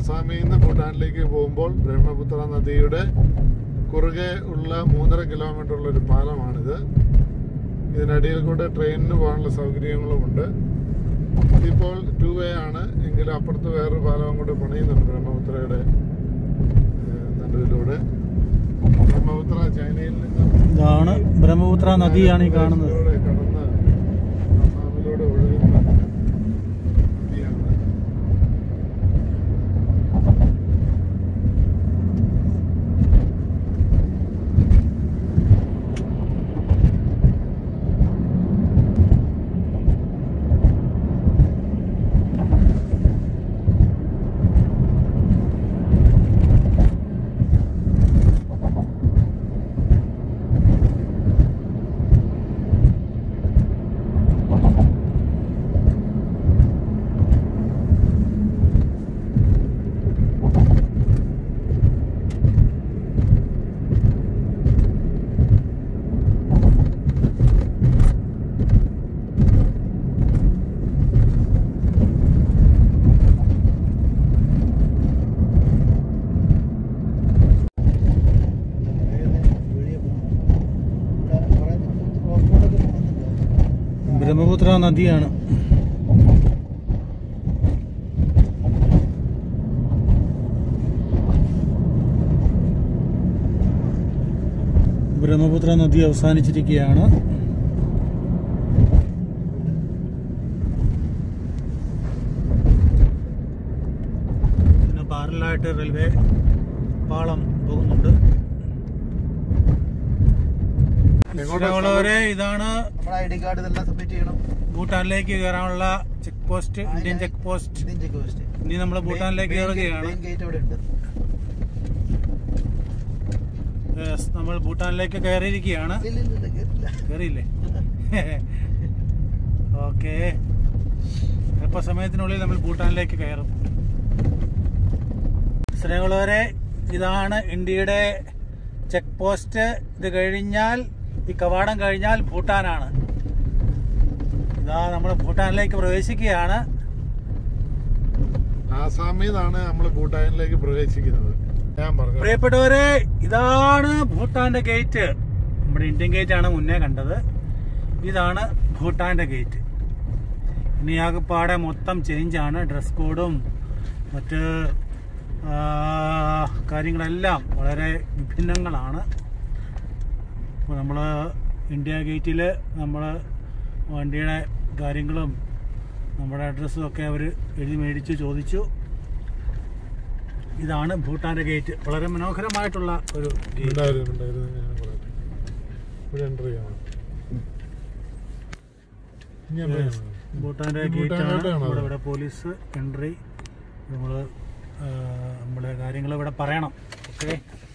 ആസാമിൽ നിന്ന് ഭൂട്ടാനിലേക്ക് പോകുമ്പോൾ ബ്രഹ്മപുത്ര നദിയുടെ കുറുകെ ഉള്ള മൂന്നര കിലോമീറ്റർ ഉള്ള ഒരു പാലമാണിത് ഇതിനടിയിൽ കൂടെ ട്രെയിനിന് പോകാനുള്ള സൗകര്യങ്ങളുമുണ്ട് ഇതിപ്പോൾ ടു വേ ആണ് എങ്കിലും അപ്പുറത്ത് വേറൊരു പാലവും കൂടെ പണിയുന്നുണ്ട് ബ്രഹ്മപുത്രയുടെ ഏഹ്, നടുവിലൂടെ ബ്രഹ്മപുത്ര ചൈനയിൽ നിന്നും ഇതാണ് ബ്രഹ്മപുത്ര നദിയാണ് ഈ കാണുന്നത് ഇതിലൂടെ കടന്ന് അസാമിലൂടെ ഒഴുകുന്ന നദിയാണ് ബ്രഹ്മപുത്ര നദിയാണ് ബ്രഹ്മപുത്ര നദി അവസാനിച്ചിരിക്കുകയാണ് പിന്നെ പാരലായിട്ട് റെയിൽവേ പാളം പോകുന്നുണ്ട് എങ്ങോട്ടാ ഉള്ളവരെ ഇതാണ് നമ്മുടെ ഐ ഡി കാർഡ് ഇതെല്ലാം സബ്മിറ്റ് ചെയ്യണം ഭൂട്ടാനിലേക്ക് കയറാനുള്ള check post Indian check post Indian check post ഇനി നമ്മൾ ഭൂട്ടാനിലേക്ക് കയറുകയാണ് മെയിൻ ഗേറ്റ് അവിടെ ഉണ്ട് Yes, നമ്മൾ ഭൂട്ടാനിലേക്ക് കയറിയിരിക്കുകയാണ് ഇല്ല ഇല്ല ഇല്ല കേറില്ല കയറിയില്ലേ ഓക്കെ അല്പസമയത്തിനുള്ളിൽ നമ്മൾ ഭൂട്ടാനിലേക്ക് കയറും സ്നേഹമുള്ളവരെ ഇതാണ് ഇന്ത്യയുടെ ചെക്ക് പോസ്റ്റ് ഇത് കഴിഞ്ഞാൽ ഈ കവാടം കഴിഞ്ഞാൽ ഭൂട്ടാനാണ് ഇതാ നമ്മൾ ഭൂട്ടാനിലേക്ക് പ്രവേശിക്കുകയാണ് ആസാമിൽ നിന്നാണ് നമ്മൾ ഭൂട്ടാനിലേക്ക് പ്രവേശിക്കുന്നത് ഞാൻ പറഞ്ഞു പ്രിയപ്പെട്ടവരെ ഇതാണ് ഭൂട്ടാന്റെ ഗേറ്റ് നമ്മുടെ ഇന്ത്യൻ ഗേറ്റ് ആണ് മുന്നേ കണ്ടത് ഇതാണ് ഭൂട്ടാന്റെ ഗേറ്റ് ഇനി ആകെപ്പാടെ മൊത്തം ചേഞ്ച് ആണ് ഡ്രസ് കോഡും മറ്റ് ആ, കാര്യങ്ങളെല്ലാം വളരെ വിഭിന്നങ്ങളാണ് അപ്പോൾ നമ്മൾ ഇന്ത്യ ഗേറ്റിൽ നമ്മൾ വണ്ടിയുടെ കാര്യങ്ങളും നമ്മുടെ അഡ്രസ്സും ഒക്കെ അവർ എഴുതി മേടിച്ച് ചോദിച്ചു ഇതാണ് ഭൂട്ടാന്റെ ഗേറ്റ് വളരെ മനോഹരമായിട്ടുള്ള ഒരു ഗേറ്റ് ഉണ്ടായിരുന്നു ഉണ്ടായിരുന്നു ഞാൻ പറയട്ടെ ഇവിടെ എൻ്റർ ചെയ്യണം ഇനി എവിടെ Yes. ആണ്? ഭൂട്ടാന്റെ ഈ ഗേറ്റ് ആണ് ഭൂട്ടാനിലോട്ടാണോ ഇവിടെ അത്? ഇവിടെ പോലീസ് എൻട്രി നമ്മൾ നമ്മളെ കാര്യങ്ങൾ ഇവിടെ പറയണം ഓക്കെ